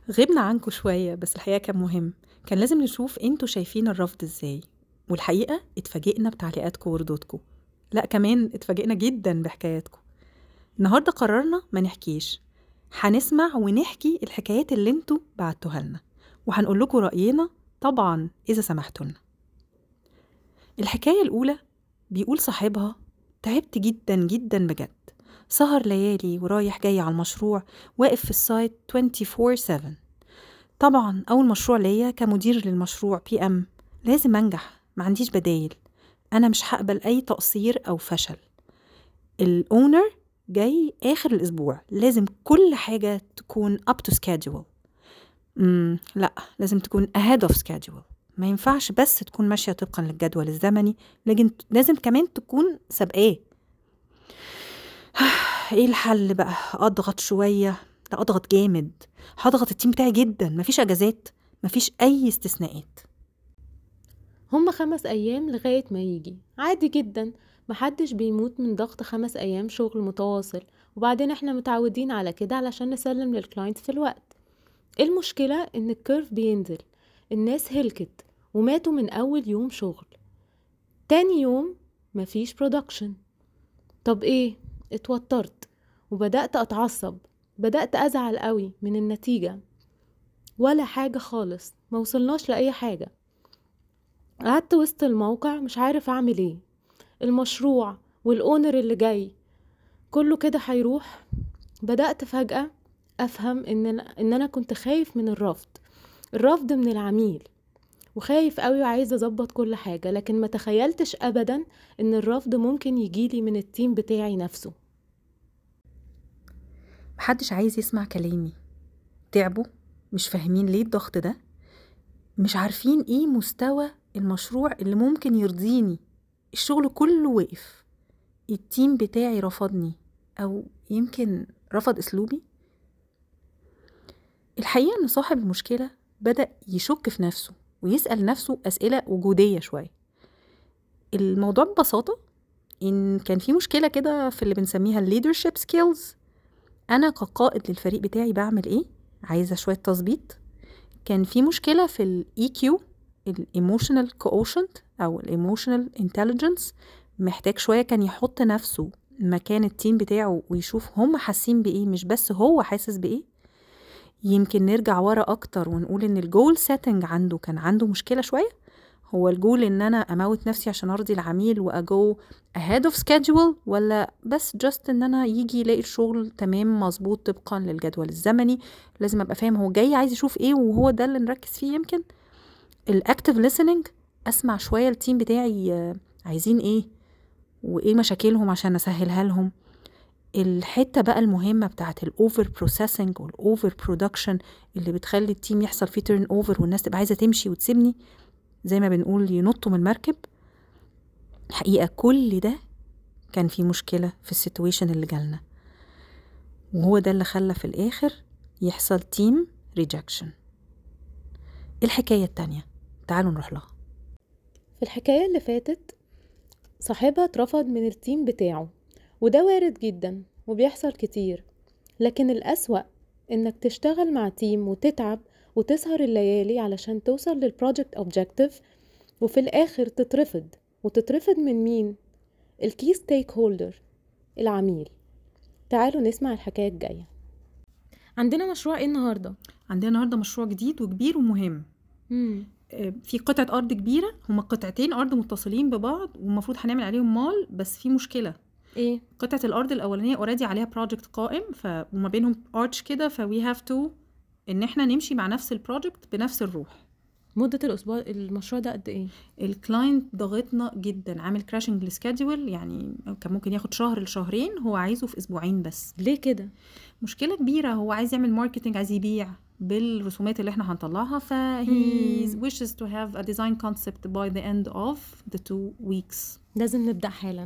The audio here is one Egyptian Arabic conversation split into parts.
غِبنا عنكم شوية، بس الحقيقة كان مهم. كان لازم نشوف أنتم شايفين الرفض إزاي، والحقيقة اتفاجئنا بتعليقاتكم وردودكم. لأ كمان اتفاجئنا جدًا بحكاياتكم. النهارده قررنا ما نحكيش، هنسمع ونحكي الحكايات اللي أنتم بعتوها لنا، وهنقول لكم رأينا طبعًا إذا سمحتوا لنا. الحكاية الأولى بيقول صاحبها: "تعبت جدًا، جدًا بجد. سهر ليالي ورايح جاي على المشروع، واقف في السايت 24/7. طبعًا أول مشروع ليّا كمدير للمشروع PM لازم أنجح، ما عنديش بدايل. أنا مش هاقبل أي تقصير أو فشل. الowner جاي آخر الأسبوع، لازم كل حاجة تكون up to schedule. إمم، لأ، لازم تكون ahead of schedule. ما ينفعش بس تكون ماشية طبقًا للجدول الزمني، لكن لازم كمان تكون سابقاه. إيه الحل بقى؟ أضغط شوية؟ لأ أضغط جامد. هاضغط الteam بتاعي جدًا، ما فيش أجازات، ما فيش أي استثناءات." هُم 5 أيام لغاية ما ييجي، عادي جدًا، ما حدش بيموت من ضغط 5 أيام شغل متواصل، وبعدين إحنا متعودين على كده علشان نسلِّم للclient في الوقت. إيه المشكلة إن الcurve بينزل، الناس هلكت وماتوا من أول يوم شغل. تاني يوم ما فيش production. طب إيه؟ اتوترت وبدأت أتعصب، بدأت أزعل أوي من النتيجة. ولا حاجة خالص، ما وصلناش لأي حاجة. قعدت وسط الموقع مش عارف أعمل إيه. المشروع والowner اللي جاي، كله كده هيروح؟ بدأت فجأة أفهم إن أنا إن أنا كنت خايف من الرفض، الرفض من العميل، وخايف أوي وعايز أضبط كل حاجة، لكن ما تخيلتش أبدًا إن الرفض ممكن ييجي لي من الteam بتاعي نفسه. ما حدش عايز يسمع كلامي. تعبوا، مش فاهمين ليه الضغط ده، مش عارفين إيه مستوى المشروع اللي ممكن يرضيني. الشغل كله وقف. الteam بتاعي رفضني أو يمكن رفض أسلوبي. الحقيقة إن صاحب المشكلة بدأ يشك في نفسه ويسأل نفسه أسئلة وجودية شوية. الموضوع ببساطة إن كان في مشكلة كده في اللي بنسميها الleadership skills. أنا كقائد للفريق بتاعي باعمل إيه؟ عايزة شوية تظبيط. كان في مشكلة في الEQ الemotional quotient أو الemotional intelligence محتاج شوية كان يحط نفسه مكان الteam بتاعه ويشوف هُم حاسين بإيه مش بس هو حاسس بإيه. يمكن نرجع ورا أكتر ونقول إن الgoal setting عنده كان عنده مشكلة شوية. هو الgoal إن أنا أموت نفسي عشان أرضي العميل وأgo ahead of schedule والّا بس just إن أنا ييجي يلاقي الشغل تمام مضبوط طبقًا للجدول الزمني، لازم أبقى فاهم هو جاي عايز يشوف إيه وهو ده اللي نركز فيه يمكن. الactive listening أسمع شوية الteam بتاعي عايزين إيه، وإيه مشاكلهم عشان أسهلها لهم. الحتة بقى المهمة بتاعة الover processing والover production اللي بتخلي الteam يحصل فيه turn over والناس تبقى عايزة تمشي وتسيبني، زي ما بنقول ينطوا من المركب. الحقيقة كل ده كان فيه مشكلة في الsituation اللي جالنا. وهو ده اللي خلّى في الآخر يحصل team rejection. الحكاية التانية، تعالوا نروح لها. في الحكاية اللي فاتت صاحبها اترفض من الteam بتاعه، وده وارد جدًا وبيحصل كتير، لكن الأسوأ إنك تشتغل مع team وتتعب وتسهر الليالي علشان توصل للproject objective وفي الآخر تترفض، وتترفض من مين؟ الkey stakeholder العميل. تعالوا نسمع الحكاية الجاية. عندنا مشروع إيه النهارده؟ عندنا النهارده مشروع جديد وكبير ومهم. إمم. آآ في قطعة أرض كبيرة، هُم قطعتين أرض متصلين ببعض والمفروض هنعمل عليهم mall بس في مشكلة. إيه؟ قطعة الأرض الأولانية already عليها project قائم ف وما بينهم arch كده فwe have to إن إحنا نمشي مع نفس الproject بنفس الروح. مدة الأسبوع المشروع ده قد إيه؟ الclient ضاغطنا جدًا، عامل crashing للschedule يعني كان ممكن ياخد شهر لشهرين، هو عايزه في أسبوعين بس. ليه كده؟ مشكلة كبيرة، هو عايز يعمل marketing عايز يبيع بالرسومات اللي إحنا هنطلعها فhe إمم. wishes to have a design concept by the end of the two weeks. لازم نبدأ حالًا.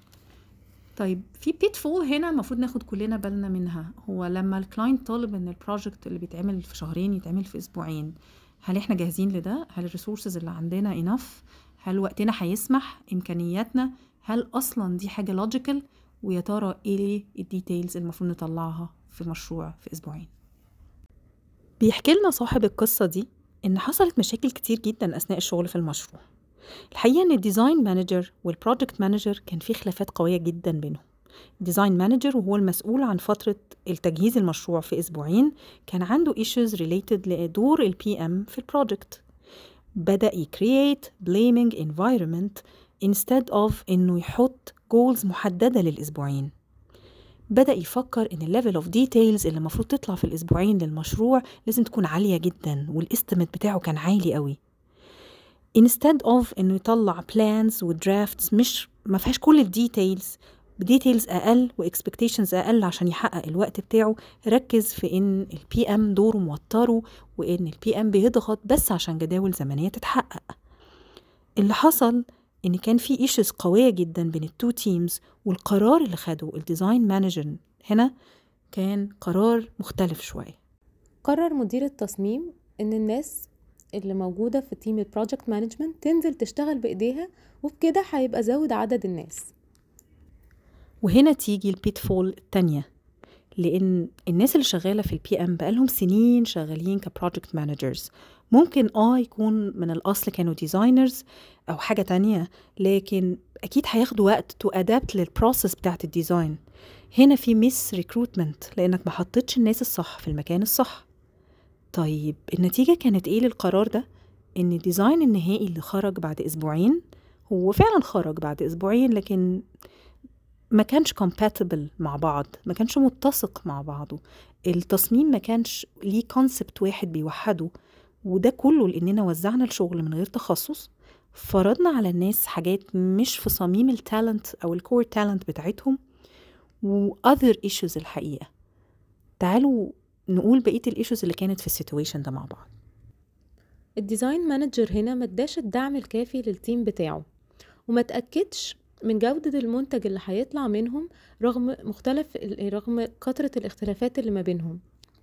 طيب في pitfall هنا المفروض ناخد كلنا بالنا منها، هو لما الclient طالب إن الproject اللي بيتعمل في شهرين يتعمل في أسبوعين، هل إحنا جاهزين لده؟ هل الresources اللي عندنا enough؟ هل وقتنا هيسمح؟ إمكانياتنا؟ هل أصلًا دي حاجة logical؟ ويا ترى إيه الdetails المفروض نطلعها في مشروع في أسبوعين؟ بيحكي لنا صاحب القصة دي إن حصلت مشاكل كتير جدا أثناء الشغل في المشروع الحقيقة إن الديزاين مانجر والبروجكت مانجر كان في خلافات قوية جدا بينهم الديزاين مانجر وهو المسؤول عن فترة التجهيز المشروع في أسبوعين كان عنده issues related لدور ال PM في البروجكت بدأ يكرييت blaming environment instead of إنه يحط goals محددة للأسبوعين بدأ يفكر إن الليفل اوف ديتيلز اللي المفروض تطلع في الأسبوعين للمشروع لازم تكون عالية جدا والاستيميت بتاعه كان عالي قوي instead of إنه يطلع plans ودرافتس مش ما فيهاش كل الديتيلز بديتيلز أقل وإكسبكتيشنز أقل عشان يحقق الوقت بتاعه ركز في إن البي إم دوره موتره وإن البي إم بيضغط بس عشان جداول زمنية تتحقق اللي حصل إن كان في ايشوز قوية جدا بين التو تيمز والقرار اللي خده الديزاين مانجر هنا كان قرار مختلف شوية قرر مدير التصميم ان الناس اللي موجودة في تيم البروجكت مانجمنت تنزل تشتغل بايديها وبكده هيبقى زود عدد الناس وهنا تيجي البيت فول التانية لأن الناس اللي شغالة في البي ام بقالهم سنين شغالين كبروجكت مانجرز ممكن اه يكون من الأصل كانوا ديزاينرز أو حاجة تانية لكن أكيد هياخدوا وقت تو أدابت للبروسيس بتاعت الديزاين هنا في ميس ريكروتمنت لأنك ما حطيتش الناس الصح في المكان الصح طيب النتيجة كانت إيه للقرار ده؟ إن الديزاين النهائي اللي خرج بعد أسبوعين هو فعلا خرج بعد أسبوعين لكن ما كانش compatible مع بعض ما كانش متسق مع بعضه التصميم ما كانش ليه كونسبت واحد بيوحده وده كله لأننا وزعنا الشغل من غير تخصص فرضنا على الناس حاجات مش في صميم التالنت أو الكور تالنت بتاعتهم و other issues الحقيقة تعالوا نقول بقية الايشوز اللي كانت في السيتويشن ده مع بعض الديزاين مانجر هنا ما اداش الدعم الكافي للتيم بتاعه وما تأكدش من جودة المنتج اللي هيطلع منهم رغم مختلف رغم كثرة الاختلافات اللي ما بينهم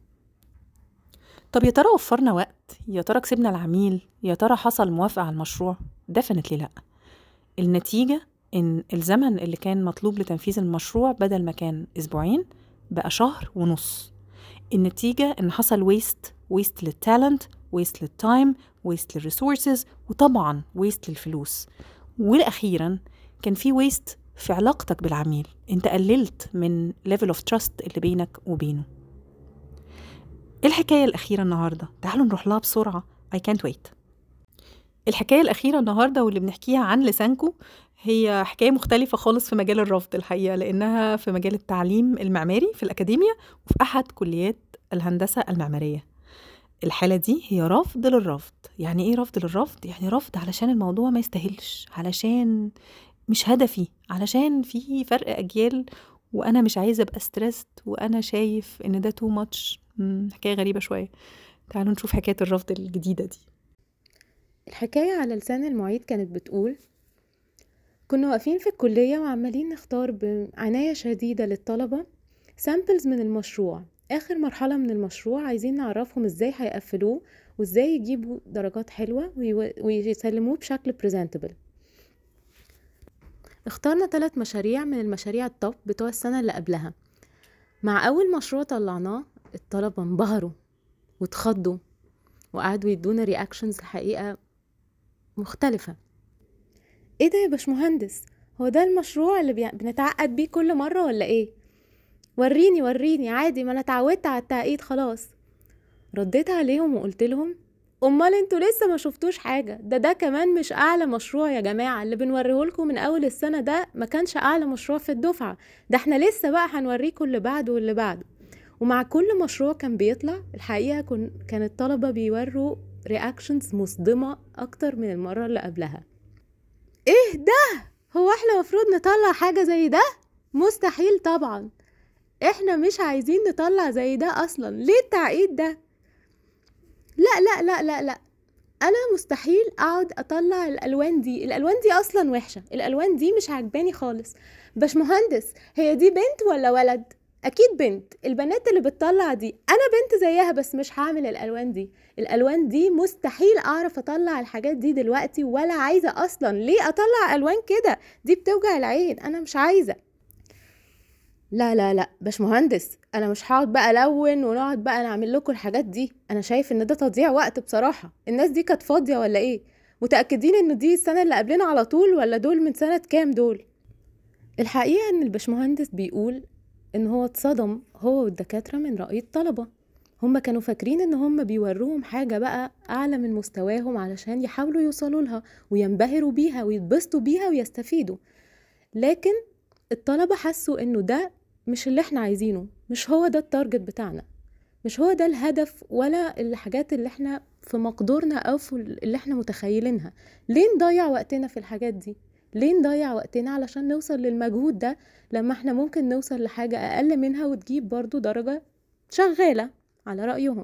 طب يا ترى وفرنا وقت يا ترى كسبنا العميل يا ترى حصل موافقة على المشروع definitely لأ النتيجة إن الزمن اللي كان مطلوب لتنفيذ المشروع بدل ما كان أسبوعين بقى شهر ونص النتيجة إن حصل ويست ويست للتالنت ويست للتايم ويست للريسورسز وطبعا ويست للفلوس والأخيرا كان في ويست في علاقتك بالعميل انت قللت من level of trust اللي بينك وبينه ايه الحكاية الأخيرة النهاردة؟ تعالوا نروح لها بسرعة I can't wait الحكاية الأخيرة النهاردة واللي بنحكيها عن لسانكو هي حكاية مختلفة خالص في مجال الرفض الحقيقة لأنها في مجال التعليم المعماري في الأكاديمية وفي أحد كليات الهندسة المعمارية الحالة دي هي رفض للرفض يعني إيه رفض للرفض؟ يعني رفض علشان الموضوع ما يستاهلش علشان مش هدفي علشان في فرق أجيال وأنا مش عايزة أبقى ستريسد وأنا شايف إن ده تو ماتش حكاية غريبة شوية تعالوا نشوف حكاية الرفض الجديدة دي الحكاية على لسان المعيد كانت بتقول كنا واقفين في الكلية وعمالين نختار بعناية شديدة للطلبة سامبلز من المشروع آخر مرحلة من المشروع عايزين نعرفهم ازاي هيقفلوه وازاي يجيبوا درجات حلوة ويسلموه بشكل بريزنتبل اخترنا ثلاث مشاريع من المشاريع التوب بتوع السنة اللي قبلها مع أول مشروع طلعناه الطلبة انبهروا واتخضوا وقعدوا يدونا رياكشنز الحقيقة مختلفة ايه ده يا باشمهندس هو ده المشروع اللي بنتعقد بيه كل مرة ولا ايه وريني وريني عادي ما انا اتعودت على التعقيد خلاص رديت عليهم وقلت لهم امال انتوا لسه ما شفتوش حاجه ده ده كمان مش اعلى مشروع يا جماعه اللي بنوريهولكم من اول السنه ده ما كانش اعلى مشروع في الدفعه ده احنا لسه بقى هنوريكم اللي بعده واللي بعده ومع كل مشروع كان بيطلع الحقيقه كن كان الطلبه بيوروا رياكشنز مصدمه اكتر من المره اللي قبلها ايه ده هو احنا مفروض نطلع حاجه زي ده مستحيل طبعا احنا مش عايزين نطلع زي ده اصلا ليه التعقيد ده لا لا لا لا لا انا مستحيل اقعد اطلع الالوان دي الالوان دي اصلا وحشه الالوان دي مش عجباني خالص باشمهندس هي دي بنت ولا ولد اكيد بنت البنات اللي بتطلع دي انا بنت زيها بس مش هعمل الالوان دي الالوان دي مستحيل اعرف اطلع الحاجات دي دلوقتي ولا عايزه اصلا ليه اطلع الوان كده دي بتوجع العين انا مش عايزه لا لا لا باشمهندس انا مش هقعد بقى الون ونقعد بقى نعمل لكم الحاجات دي انا شايف ان ده تضييع وقت بصراحه الناس دي كانت فاضيه ولا ايه متاكدين ان دي السنه اللي قبلنا على طول ولا دول من سنه كام دول الحقيقه ان الباشمهندس بيقول ان هو اتصدم هو والدكاتره من راي الطلبه هما كانوا فاكرين ان هما بيوروهم حاجه بقى اعلى من مستواهم علشان يحاولوا يوصلوا لها وينبهروا بيها ويتبسطوا بيها ويستفيدوا لكن الطلبه حسوا انه ده مش اللي احنا عايزينه مش هو ده التارجت بتاعنا مش هو ده الهدف ولا الحاجات اللي احنا في مقدورنا او في اللي احنا متخيلينها ليه نضيع وقتنا في الحاجات دي ليه نضيع وقتنا علشان نوصل للمجهود ده لما احنا ممكن نوصل لحاجة اقل منها وتجيب برضو درجة شغالة على رأيهم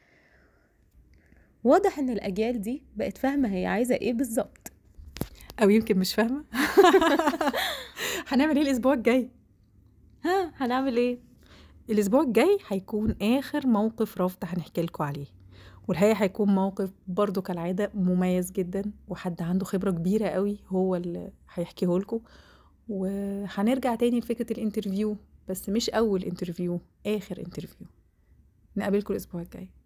واضح ان الاجيال دي بقت فاهمة هي عايزة ايه بالظبط او يمكن مش فاهمه هنعمل ايه الاسبوع الجاي ها هنعمل ايه الاسبوع الجاي هيكون اخر موقف رفض هنحكي لكم عليه والحقيقه هيكون موقف برضو كالعاده مميز جدا وحد عنده خبره كبيره قوي هو اللي هيحكيه لكم وهنرجع تاني لفكره الانترفيو بس مش اول انترفيو اخر انترفيو نقابلكم الاسبوع الجاي